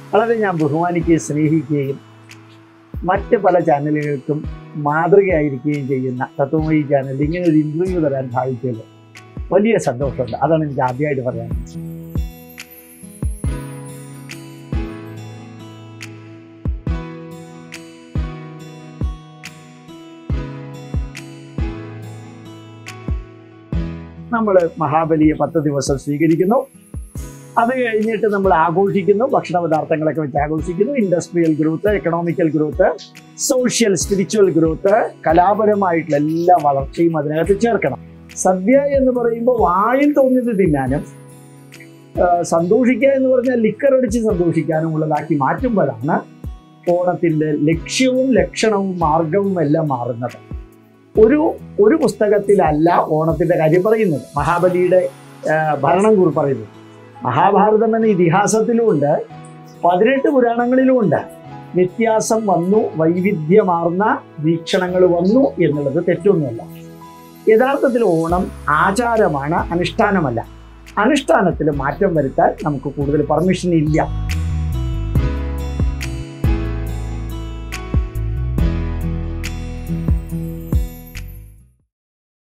വളരെ ഞാൻ ബഹുമാനിക്കുകയും സ്നേഹിക്കുകയും മറ്റ് പല ചാനലുകൾക്കും മാതൃകയായിരിക്കുകയും ചെയ്യുന്ന തത്വമയി ചാനൽ ഇങ്ങനെ ഒരു ഇൻ്റർവ്യൂ തരാൻ സാധിച്ചത് വലിയ സന്തോഷമുണ്ട് അതാണ് എനിക്ക് ആദ്യമായിട്ട് പറയാൻ നമ്മൾ മഹാബലിയെ പത്ത് ദിവസം സ്വീകരിക്കുന്നു അത് കഴിഞ്ഞിട്ട് നമ്മൾ ആഘോഷിക്കുന്നു ഭക്ഷണ പദാർത്ഥങ്ങളൊക്കെ വെച്ച് ആഘോഷിക്കുന്നു industrial growth economical growth social spiritual growth കലാപരമായിട്ടുള്ള എല്ലാ വളർച്ചയും അതിനകത്ത് ചേർക്കണം സദ്യ എന്ന് പറയുമ്പോൾ വായിൽ തോന്നിയത് തിന്നാനും ആ, സന്തോഷിക്കുക എന്ന് പറഞ്ഞാൽ ലിക്കർ അടിച്ച് സന്തോഷിക്കാനും ഉള്ളതാക്കി മാറ്റുമ്പോഴാണ് ഓണത്തിന്റെ ലക്ഷ്യവും ലക്ഷണവും മാർഗവും എല്ലാം മാറുന്നത് ഒരു ഒരു പുസ്തകത്തിലല്ല ഓണത്തിന്റെ കാര്യം പറയുന്നത് മഹാബലിയുടെ ആ, ഭരണം കുറി പറയുന്നത് മഹാഭാരതം എന്ന ഇതിഹാസത്തിലുമുണ്ട് പതിനെട്ട് പുരാണങ്ങളിലുമുണ്ട് വ്യത്യാസം വന്നു വൈവിധ്യമാർന്ന വീക്ഷണങ്ങൾ വന്നു എന്നുള്ളത് തെറ്റൊന്നുമല്ല യഥാർത്ഥത്തിൽ ഓണം ആചാരമാണ് അനുഷ്ഠാനമല്ല അനുഷ്ഠാനത്തിൽ മാറ്റം വരുത്താൻ നമുക്ക് കൂടുതൽ പെർമിഷൻ ഇല്ല